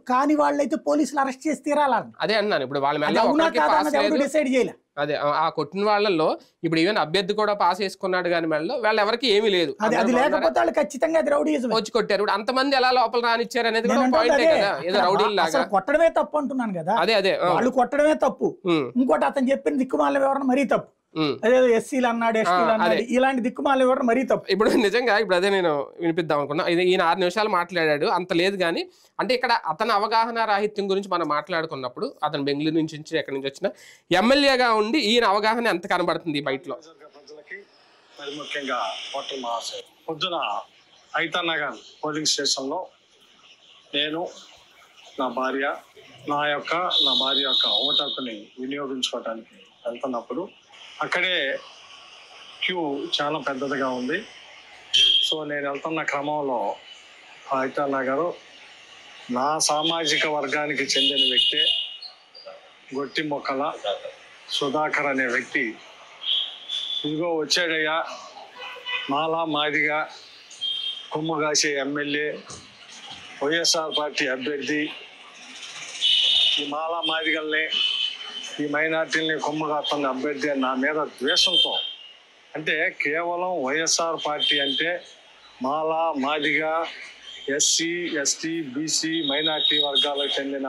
కాని వాళ్ళైతే పోలీసులు అరెస్ట్ చేసి తీరాలని అదే అన్నాను ఇప్పుడు వాళ్ళ అది మీద అవునా ఒకరికి కాదా పాస్ అన్నది ఎవరు లేదు డిసైడ్ చేయలే అదే ఆ- ఆ కొట్టిన వాళ్ళల్లో ఇప్పుడు ఈవెన్ అభ్యర్థి కూడా పాస్ చేసుకున్నాడు కానీ మెడలో వాళ్ళు ఎవరికి ఏమీ లేదు అది అది అందరూ బాగున్నారా? లేకపోతే వాళ్ళు ఖచ్చితంగా అది రౌడీయిజం వచ్చి కొట్టారు ఇప్పుడు అంతమంది ఎలా లోపల రానిచ్చారు అనేది కూడా నేను అంటే పాయింటే అదే, కదా ఏదో అక్కడ రౌడీలు లాగా అసలు కొట్టడమే తప్పు అంటున్నాను కదా అదే అదే ఆ, వాళ్ళు కొట్టడమే తప్పు ఉమ్, ఇంకోటి అతను చెప్పిన దిక్కుమాల వివరణ మరీ తప్పు ఉమ్. అదే ఎస్సీలు అన్నాడు ఎస్టీలు ఆ, అన్నాడు అదే. ఇలాంటి దిక్కుమాల వివరణ మరీ తప్పు ఇప్పుడు నిజంగా ఇప్పుడు అదే నేను వినిపిద్దాం అనుకున్నా ఇది ఈయన ఆరు నిమిషాలు మాట్లాడాడు అంత లేదు కానీ అంటే ఇక్కడ అతని అవగాహన రాహిత్యం గురించి మనం మాట్లాడుకున్నప్పుడు అతను బెంగళూరు నుంచి నుంచి ఎక్కడి నుంచి వచ్చిన ఎమ్మెల్యేగా ఉండి ఈయన అవగాహన ఎంత కనబడుతుంది ఈ బయటలో నియోజకవర్గ ప్రజలకి మరి ముఖ్యంగా ఓటర్ మహాశయ పొద్దున ఐతా నగర్ పోలింగ్ స్టేషన్లో నేను నా భార్య నా యొక్క నా భార్య యొక్క ఓటు హక్కుని వినియోగించుకోవడానికి వెళ్తున్నప్పుడు అక్కడే క్యూ చాలా పెద్దదిగా ఉంది సో నేను వెళ్తున్న క్రమంలో ఆ ఐతా నగర్ నా సామాజిక వర్గానికి చెందిన వ్యక్తే గొట్టి మొక్కల సుధాకర్ అనే వ్యక్తి ఇదిగో వచ్చాడయ్యా మాలా మాదిగా కొమ్ము కాసే ఎమ్మెల్యే వైఎస్ఆర్ పార్టీ అభ్యర్థి ఈ మాలా మాదిగల్ని ఈ మైనార్టీల్ని కొమ్ము కాస్తున్న అభ్యర్థి అని నా మీద ద్వేషంతో అంటే కేవలం వైఎస్ఆర్ పార్టీ అంటే Mala Madiga SC ST BC minority వర్గాలకు చెందిన